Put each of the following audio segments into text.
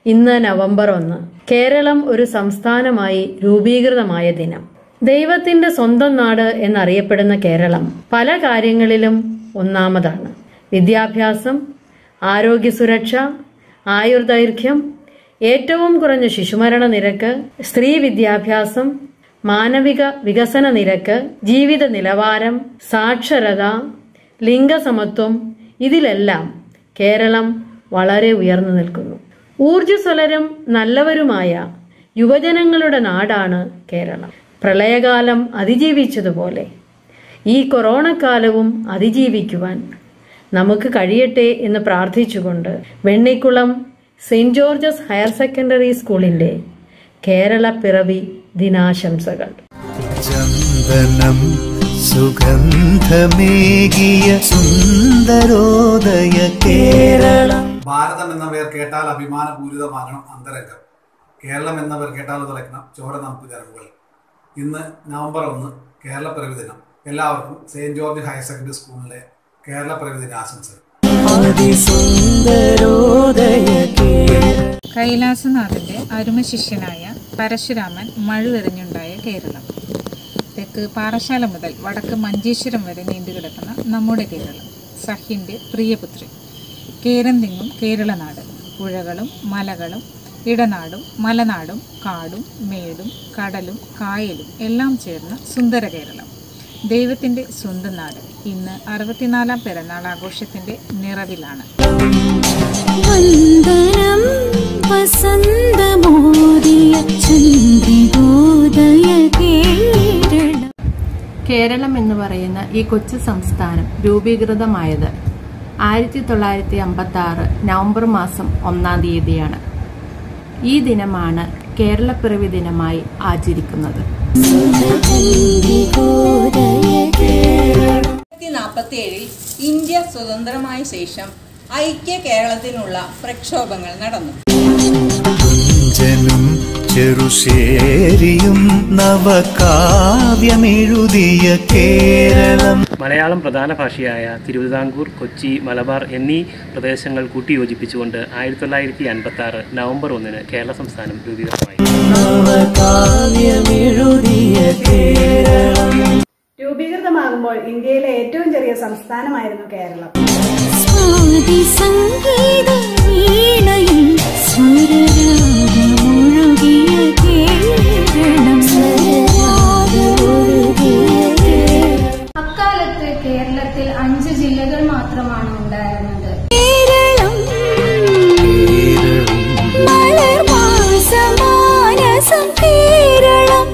ഇന്ന് നവംബർ ഒന്ന് കേരളം ഒരു സംസ്ഥാനമായി രൂപീകൃതമായ ദിനം ദൈവത്തിന്റെ സ്വന്തം നാട് എന്നറിയപ്പെടുന്ന കേരളം പല കാര്യങ്ങളിലും ഒന്നാമതാണ് വിദ്യാഭ്യാസം ആരോഗ്യ സുരക്ഷ ആയുർദൈർഘ്യം ഏറ്റവും കുറഞ്ഞ ശിശുമരണ നിരക്ക് സ്ത്രീ വിദ്യാഭ്യാസം മാനവിക വികസന നിരക്ക് ജീവിത നിലവാരം സാക്ഷരത ലിംഗസമത്വം ഇതിലെല്ലാം കേരളം വളരെ ഉയർന്നു നിൽക്കുന്നു ഊർജ്ജസ്വലരും നല്ലവരുമായ യുവജനങ്ങളുടെ നാടാണ് കേരളം പ്രളയകാലം അതിജീവിച്ചതുപോലെ ഈ കൊറോണ കാലവും അതിജീവിക്കുവാൻ നമുക്ക് കഴിയട്ടെ എന്ന് പ്രാർത്ഥിച്ചുകൊണ്ട് Vennikulam saint George's higher secondary സ്കൂളിന്റെ കേരള പിറവി ദിനാശംസകൾ ചന്ദനം സുഗന്ധമേകിയ സുന്ദരോദയ കേരളം ഭാരതം എന്ന പേർ കേട്ടാൽ അഭിമാനപൂരിതമാകണം അന്തരംഗം കേരളം എന്ന പേർ കേട്ടാൽ തിളക്കണം ചോര നമുക്ക് ജനങ്ങൾ ഇന്ന് നവംബർ ഒന്ന് കേരള പിറവി ദിനം എല്ലാവർക്കും സെയിന്റ് ജോർജ് ഹയർ സെക്കൻഡറി സ്കൂളിലെ കേരള പിറവി ദിന ആശംസകൾ അതിസുന്ദരോദയ കേരളം കൈലാസനാഥന്റെ അരുമ ശിഷ്യനായ പരശുരാമൻ മഴുവെറിഞ്ഞുണ്ടായ കേരളം തെക്ക് പാറശാല മുതൽ വടക്ക് മഞ്ചേശ്വരം വരെ നീണ്ടുകിടക്കുന്ന നമ്മുടെ കേരളം സഹ്യന്റെ പ്രിയപുത്രി കേരം തിങ്ങും കേരളനാട് പുഴകളും മലകളും ഇടനാടും മലനാടും കാടും മേടും കടലും കായലും എല്ലാം ചേർന്ന സുന്ദര കേരളം ദൈവത്തിന്റെ സ്വന്തം നാട് ഇന്ന് അറുപത്തിനാലാം പിറന്നാൾ ആഘോഷത്തിന്റെ നിറവിലാണ് വന്ദനം വസന്തമോദിയ ചന്ദ്രികോദയ കേരളം കേരളം എന്ന് പറയുന്ന ഈ കൊച്ചു സംസ്ഥാനം രൂപീകൃതമായത് ആയിരത്തി തൊള്ളായിരത്തി അമ്പത്തി ആറ് നവംബർ മാസം ഒന്നാം തീയതിയാണ് ഈ ദിനമാണ് കേരളപ്പിറവി ദിനമായി ആചരിക്കുന്നത് ചന്ദ്രികോദയ കേരളം ആയിരത്തി നാൽപ്പത്തി ഏഴിൽ ഇന്ത്യ സ്വതന്ത്രമായ ശേഷം ഐക്യ കേരളത്തിനുള്ള പ്രക്ഷോഭങ്ങൾ നടന്നു കുഞ്ചനും ചെറുശേരിയും നവകാവ്യമെഴുതിയ കേരളം മലയാളം പ്രധാന ഭാഷയായ തിരുവിതാംകൂർ കൊച്ചി മലബാർ എന്നീ പ്രദേശങ്ങൾ കൂട്ടിയോജിപ്പിച്ചുകൊണ്ട് ആയിരത്തി തൊള്ളായിരത്തി അൻപത്തി ആറ് നവംബർ ഒന്നിന് കേരള സംസ്ഥാനം രൂപീകൃതമായി നവകാവ്യമെഴുതിയ കേരളം രൂപീകൃതമാകുമ്പോൾ ഇന്ത്യയിലെ ഏറ്റവും ചെറിയ സംസ്ഥാനമായിരുന്നു കേരളം സ്വാതി സംഗീത വീണയിൽ സ്വരരാഗമൊഴുകിയ കേരളം സ്വരരാഗമൊഴുകിയ കേരളം അക്കാലത്ത് കേരളത്തിൽ അഞ്ച് ജില്ലകൾ മാത്രമാണ് ഉണ്ടായിരുന്നത് കേരളം മലർമാസമാനസം കേരളം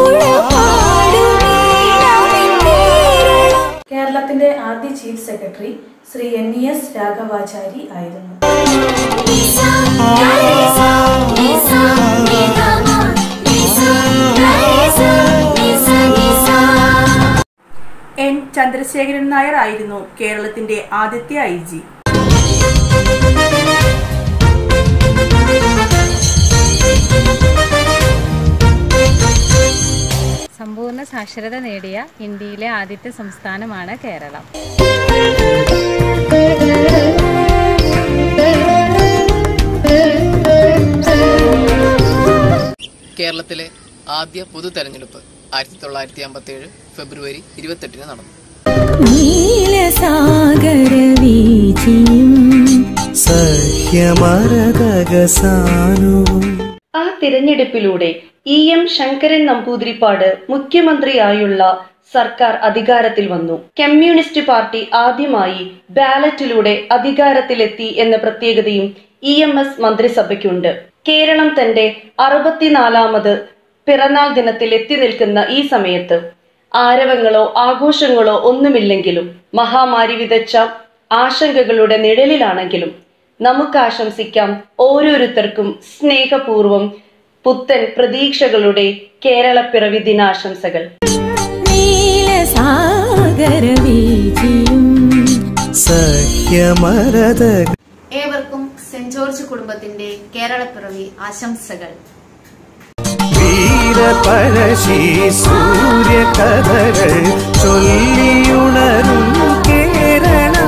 പുഴപാടുമീണമിൻ കേരളം കേരളത്തിന്റെ ആദ്യ chief secretary Shri N E S Raghavachari ആയിരുന്നു നിസാ ഗരിസാ നിസാ നിഗമ നിസാ ഗരിസാ നിസാ നിസാ എൻ ചന്ദ്രശേഖരൻ നായർ ആയിരുന്നു കേരളത്തിന്റെ ആദ്യത്തെ ഐ ജി സമ്പൂർണ്ണ സാക്ഷരത നേടിയ ഇന്ത്യയിലെ ആദ്യത്തെ സംസ്ഥാനമാണ് കേരളം കേരളത്തിലെ ആദ്യ പൊതു തെരഞ്ഞെടുപ്പ് ആയിരത്തി തൊള്ളായിരത്തി അമ്പത്തി ഏഴ് ഫെബ്രുവരി ഇരുപത്തെട്ടിന് നടന്നു നീലസാഗര വീചിയും സഹ്യമരതകസാനുവും ആ തിരഞ്ഞെടുപ്പിലൂടെ ഇ എം ശങ്കരൻ നമ്പൂതിരിപ്പാട് മുഖ്യമന്ത്രിയായുള്ള സർക്കാർ അധികാരത്തിൽ വന്നു കമ്മ്യൂണിസ്റ്റ് പാർട്ടി ആദ്യമായി ബാലറ്റിലൂടെ അധികാരത്തിലെത്തി എന്ന പ്രത്യേകതയും ഇ എം എസ് മന്ത്രിസഭയ്ക്കുണ്ട് കേരളം തന്റെ അറുപത്തിനാലാമത് പിറന്നാൾ ദിനത്തിൽ എത്തി നിൽക്കുന്ന ഈ സമയത്ത് ആരവങ്ങളോ ആഘോഷങ്ങളോ ഒന്നുമില്ലെങ്കിലും മഹാമാരി വിതച്ച ആശങ്കകളുടെ നിഴലിലാണെങ്കിലും നമുക്ക് ആശംസിക്കാം ഓരോരുത്തർക്കും സ്നേഹപൂർവം പുത്തൻ പ്രതീക്ഷകളുടെ കേരളപ്പിറവി ദിനാശംസകൾ നീലസാഗര വീചിയും സഹ്യമരതക ഏവർക്കും സെന്റ് ജോർജ് കുടുംബത്തിന്റെ കേരളപ്പിറവി ആശംസകൾ വീരപഴശി സൂര്യകഥകൾ ചൊല്ലിയുണരും കേരള